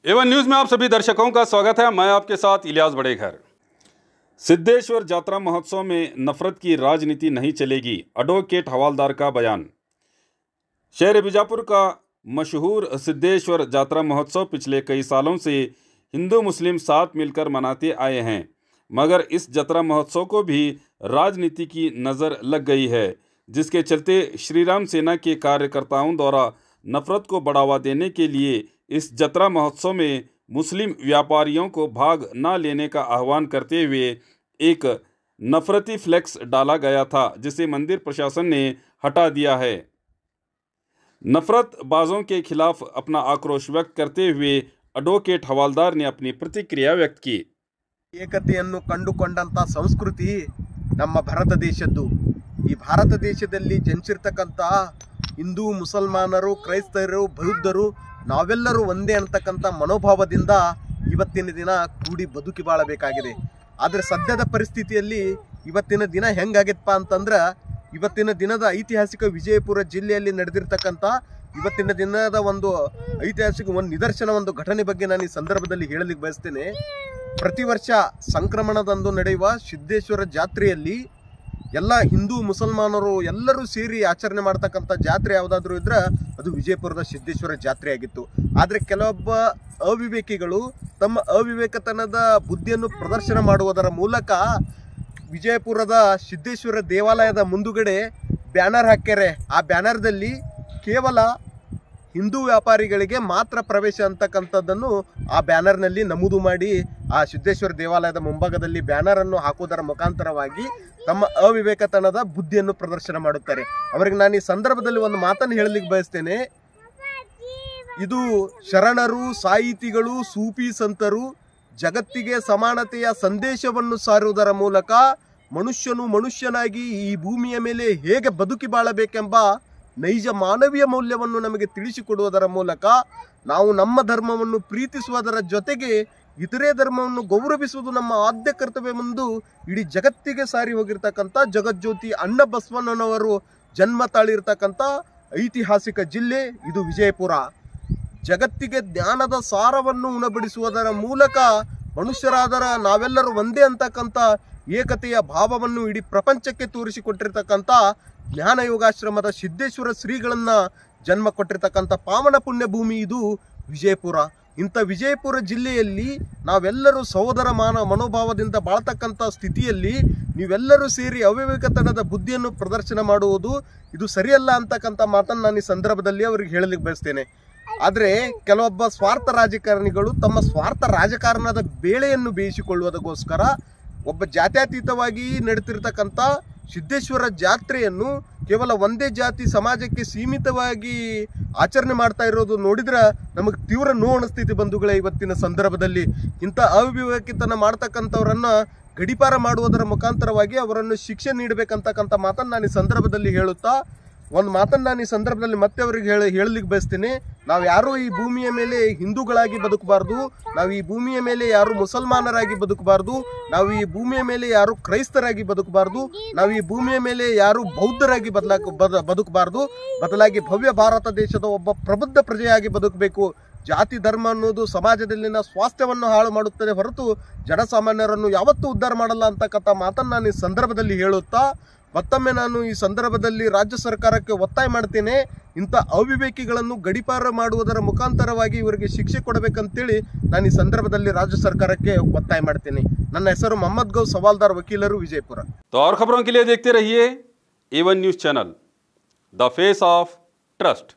Avon news में आप सभी दर्शकों का स्वागत है मैं आपके साथ इलियास बड़ेघर सिद्धेश्वर जात्रा महोत्सव में नफरत की राजनीति नहीं चलेगी एडवोकेट हवालदार का बयान शहर बीजापुर का मशहूर सिद्धेश्वर जात्रा महोत्सव पिछले कई सालों से हिंदू मुस्लिम साथ मिलकर मनाते आए हैं मगर इस जत्रा महोत्सव को भी राजनीति की नज़र लग गई है जिसके चलते श्रीराम सेना के कार्यकर्ताओं द्वारा नफरत को बढ़ावा देने के लिए इस जत्रा महोत्सव में मुस्लिम व्यापारियों को भाग न लेने का आह्वान करते हुए एक नफरती फ्लेक्स डाला गया था जिसे मंदिर प्रशासन ने हटा दिया है नफरत बाजों के खिलाफ अपना आक्रोश व्यक्त करते हुए एडवोकेट हवालदार ने अपनी प्रतिक्रिया व्यक्त की ಏಕತೆಯನ್ನು ಕಂಡುಕೊಂಡಂತ ಸಂಸ್ಕೃತಿ ನಮ್ಮ ಭಾರತ ದೇಶದ್ದು ಈ ಭಾರತ ದೇಶದಲ್ಲಿ ಜನಿಸಿರ್ತಕ್ಕಂಥ ಹಿಂದೂ ಮುಸಲ್ಮಾನರು ಕ್ರೈಸ್ತರು ಬೌದ್ಧರು ನಾವೆಲ್ಲರೂ ಒಂದೇ ಅಂತಕ್ಕಂಥ ಮನೋಭಾವದಿಂದ ಇವತ್ತಿನ ದಿನ ಕೂಡಿ ಬದುಕಿ ಬಾಳಬೇಕಾಗಿದೆ ಆದರೆ ಸದ್ಯದ ಪರಿಸ್ಥಿತಿಯಲ್ಲಿ ಇವತ್ತಿನ ದಿನ ಹೆಂಗಾಗೈತಪ್ಪ ಅಂತಂದ್ರೆ ಇವತ್ತಿನ ದಿನದ ಐತಿಹಾಸಿಕ ವಿಜಯಪುರ ಜಿಲ್ಲೆಯಲ್ಲಿ ನಡೆದಿರ್ತಕ್ಕಂಥ ಇವತ್ತಿನ ದಿನದ ಒಂದು ಐತಿಹಾಸಿಕ ಒಂದು ನಿದರ್ಶನ ಒಂದು ಘಟನೆ ಬಗ್ಗೆ ನಾನು ಈ ಸಂದರ್ಭದಲ್ಲಿ ಹೇಳಲಿಕ್ಕೆ ಬಯಸ್ತೇನೆ ಪ್ರತಿ ವರ್ಷ ಸಂಕ್ರಮಣದಂದು ನಡೆಯುವ ಸಿದ್ದೇಶ್ವರ ಜಾತ್ರೆಯಲ್ಲಿ ಎಲ್ಲ ಹಿಂದೂ ಮುಸಲ್ಮಾನರು ಎಲ್ಲರೂ ಸೇರಿ ಆಚರಣೆ ಮಾಡ್ತಕ್ಕಂಥ ಜಾತ್ರೆ ಯಾವುದಾದ್ರೂ ಇದ್ರೆ ಅದು ವಿಜಯಪುರದ ಸಿದ್ದೇಶ್ವರ ಜಾತ್ರೆ ಆಗಿತ್ತು ಆದರೆ ಕೆಲವೊಬ್ಬ ಅವಿವೇಕಿಗಳು ತಮ್ಮ ಅವಿವೇಕತನದ ಬುದ್ಧಿಯನ್ನು ಪ್ರದರ್ಶನ ಮಾಡುವುದರ ಮೂಲಕ ವಿಜಯಪುರದ ಸಿದ್ದೇಶ್ವರ ದೇವಾಲಯದ ಮುಂದುಗಡೆ ಬ್ಯಾನರ್ ಹಾಕ್ಯಾರೆ ಆ ಬ್ಯಾನರ್ದಲ್ಲಿ ಕೇವಲ ಹಿಂದೂ ವ್ಯಾಪಾರಿಗಳಿಗೆ ಮಾತ್ರ ಪ್ರವೇಶ ಅಂತಕ್ಕಂಥದ್ದನ್ನು ಆ ಬ್ಯಾನರ್ನಲ್ಲಿ ನಮೂದು ಮಾಡಿ ಆ ಸಿದ್ದೇಶ್ವರ ದೇವಾಲಯದ ಮುಂಭಾಗದಲ್ಲಿ ಬ್ಯಾನರ್ ಅನ್ನು ಹಾಕುವುದರ ಮುಖಾಂತರವಾಗಿ ತಮ್ಮ ಅವಿವೇಕತನದ ಬುದ್ಧಿಯನ್ನು ಪ್ರದರ್ಶನ ಮಾಡುತ್ತಾರೆ ಅವರಿಗೆ ನಾನು ಈ ಸಂದರ್ಭದಲ್ಲಿ ಒಂದು ಮಾತನ್ನು ಹೇಳಲಿಕ್ಕೆ ಬಯಸ್ತೇನೆ ಇದು ಶರಣರು ಸಾಹಿತಿಗಳು ಸೂಫಿ ಸಂತರು ಜಗತ್ತಿಗೆ ಸಮಾನತೆಯ ಸಂದೇಶವನ್ನು ಸಾರುವುದರ ಮೂಲಕ ಮನುಷ್ಯನು ಮನುಷ್ಯನಾಗಿ ಈ ಭೂಮಿಯ ಮೇಲೆ ಹೇಗೆ ಬದುಕಿ ಬಾಳಬೇಕೆಂಬ ನೈಜ ಮಾನವೀಯ ಮೌಲ್ಯವನ್ನು ನಮಗೆ ತಿಳಿಸಿಕೊಡುವುದರ ಮೂಲಕ ನಾವು ನಮ್ಮ ಧರ್ಮವನ್ನು ಪ್ರೀತಿಸುವುದರ ಜೊತೆಗೆ ಇತರೆ ಧರ್ಮವನ್ನು ಗೌರವಿಸುವುದು ನಮ್ಮ ಆದ್ಯ ಕರ್ತವ್ಯವೆಂದು ಇಡೀ ಜಗತ್ತಿಗೆ ಸಾರಿ ಹೋಗಿರ್ತಕ್ಕಂಥ ಜಗಜ್ಯೋತಿ ಅಣ್ಣ ಬಸವಣ್ಣನವರು ಜನ್ಮ ತಾಳಿರ್ತಕ್ಕಂಥ ಐತಿಹಾಸಿಕ ಜಿಲ್ಲೆ ಇದು ವಿಜಯಪುರ ಜಗತ್ತಿಗೆ ಜ್ಞಾನದ ಸಾರವನ್ನು ಉಣಬಡಿಸುವುದರ ಮೂಲಕ ಮನುಷ್ಯರಾದರ ನಾವೆಲ್ಲರೂ ಒಂದೇ ಅಂತಕ್ಕಂಥ ಏಕತೆಯ ಭಾವವನ್ನು ಇಡೀ ಪ್ರಪಂಚಕ್ಕೆ ತೋರಿಸಿಕೊಟ್ಟಿರ್ತಕ್ಕಂಥ ಜ್ಞಾನ ಯೋಗಾಶ್ರಮದ ಸಿದ್ದೇಶ್ವರ ಶ್ರೀಗಳನ್ನ ಜನ್ಮ ಕೊಟ್ಟಿರ್ತಕ್ಕಂಥ ಪಾವನ ಪುಣ್ಯ ಭೂಮಿ ಇದು ವಿಜಯಪುರ ಇಂಥ ವಿಜಯಪುರ ಜಿಲ್ಲೆಯಲ್ಲಿ ನಾವೆಲ್ಲರೂ ಸಹೋದರ ಮಾನ ಮನೋಭಾವದಿಂದ ಬಾಳ್ತಕ್ಕಂಥ ಸ್ಥಿತಿಯಲ್ಲಿ ನೀವೆಲ್ಲರೂ ಸೇರಿ ಅವಿವೇಕತನದ ಬುದ್ಧಿಯನ್ನು ಪ್ರದರ್ಶನ ಮಾಡುವುದು ಇದು ಸರಿಯಲ್ಲ ಅಂತಕ್ಕಂಥ ಮಾತನ್ನು ನಾನು ಈ ಸಂದರ್ಭದಲ್ಲಿ ಅವರಿಗೆ ಹೇಳಲಿಕ್ಕೆ ಬಯಸ್ತೇನೆ ಆದರೆ ಕೆಲವೊಬ್ಬ ಸ್ವಾರ್ಥ ರಾಜಕಾರಣಿಗಳು ತಮ್ಮ ಸ್ವಾರ್ಥ ರಾಜಕಾರಣದ ಬೇಳೆಯನ್ನು ಬೇಯಿಸಿಕೊಳ್ಳುವುದಕ್ಕೋಸ್ಕರ ಒಬ್ಬ ಜಾತ್ಯತೀತವಾಗಿ ನಡೀತಿರ್ತಕ್ಕಂಥ ಸಿದ್ದೇಶ್ವರ ಜಾತ್ರೆಯನ್ನು ಕೇವಲ ಒಂದೇ ಜಾತಿ ಸಮಾಜಕ್ಕೆ ಸೀಮಿತವಾಗಿ ಆಚರಣೆ ಮಾಡ್ತಾ ಇರೋದು ನೋಡಿದ್ರೆ ನಮಗೆ ತೀವ್ರ ನೋವು ಅನಿಸ್ತೈತಿ ಬಂಧುಗಳೇ ಇವತ್ತಿನ ಸಂದರ್ಭದಲ್ಲಿ ಇಂಥ ಅವಿವೇಕಿತನ ಮಾಡ್ತಕ್ಕಂಥವ್ರನ್ನ ಗಡಿಪಾರ ಮಾಡುವುದರ ಮುಖಾಂತರವಾಗಿ ಅವರನ್ನು ಶಿಕ್ಷೆ ನೀಡಬೇಕಂತಕ್ಕಂಥ ಮಾತನ್ನು ನಾನು ಈ ಸಂದರ್ಭದಲ್ಲಿ ಹೇಳುತ್ತಾ ಒಂದು ಮಾತನ್ನು ನಾನು ಈ ಸಂದರ್ಭದಲ್ಲಿ ಮತ್ತೆ ಅವರಿಗೆ ಹೇಳ ಹೇಳಲಿಕ್ಕೆ ಬಯಸ್ತೀನಿ ನಾವು ಯಾರೂ ಈ ಭೂಮಿಯ ಮೇಲೆ ಹಿಂದೂಗಳಾಗಿ ಬದುಕಬಾರ್ದು ನಾವು ಈ ಭೂಮಿಯ ಮೇಲೆ ಯಾರು ಮುಸಲ್ಮಾನರಾಗಿ ಬದುಕಬಾರ್ದು ನಾವು ಈ ಭೂಮಿಯ ಮೇಲೆ ಯಾರು ಕ್ರೈಸ್ತರಾಗಿ ಬದುಕಬಾರ್ದು ನಾವು ಈ ಭೂಮಿಯ ಮೇಲೆ ಯಾರು ಬೌದ್ಧರಾಗಿ ಬದಲಾಕ ಬದ ಬದುಕಬಾರ್ದು ಬದಲಾಗಿ ಭವ್ಯ ಭಾರತ ದೇಶದ ಒಬ್ಬ ಪ್ರಬುದ್ಧ ಪ್ರಜೆಯಾಗಿ ಬದುಕಬೇಕು ಜಾತಿ ಧರ್ಮ ಅನ್ನೋದು ಸಮಾಜದಲ್ಲಿನ ಸ್ವಾಸ್ಥ್ಯವನ್ನು ಹಾಳು ಮಾಡುತ್ತದೆ ಹೊರತು ಜನಸಾಮಾನ್ಯರನ್ನು ಯಾವತ್ತೂ ಉದ್ಧಾರ ಮಾಡಲ್ಲ ಅಂತಕ್ಕಂಥ ಮಾತನ್ನು ನಾನು ಈ ಸಂದರ್ಭದಲ್ಲಿ ಹೇಳುತ್ತಾ ಮತ್ತೊಮ್ಮೆ ನಾನು ಈ ಸಂದರ್ಭದಲ್ಲಿ ರಾಜ್ಯ ಸರ್ಕಾರಕ್ಕೆ ಒತ್ತಾಯ ಮಾಡ್ತೇನೆ ಇಂಥ ಅವಿವೇಕಿಗಳನ್ನು ಗಡಿಪಾರ ಮಾಡುವುದರ ಮುಖಾಂತರವಾಗಿ ಇವರಿಗೆ ಶಿಕ್ಷೆ ಕೊಡಬೇಕಂತೇಳಿ ನಾನು ಈ ಸಂದರ್ಭದಲ್ಲಿ ರಾಜ್ಯ ಸರ್ಕಾರಕ್ಕೆ ಒತ್ತಾಯ ಮಾಡ್ತೇನೆ ನನ್ನ ಹೆಸರು ಮೊಹಮ್ಮದ್ ಗೌ ಸವಾಲ್ದಾರ್ ವಕೀಲರು ವಿಜಯಪುರ तो और खबरों के लिए देखते रहिए एवन news channel the face of trust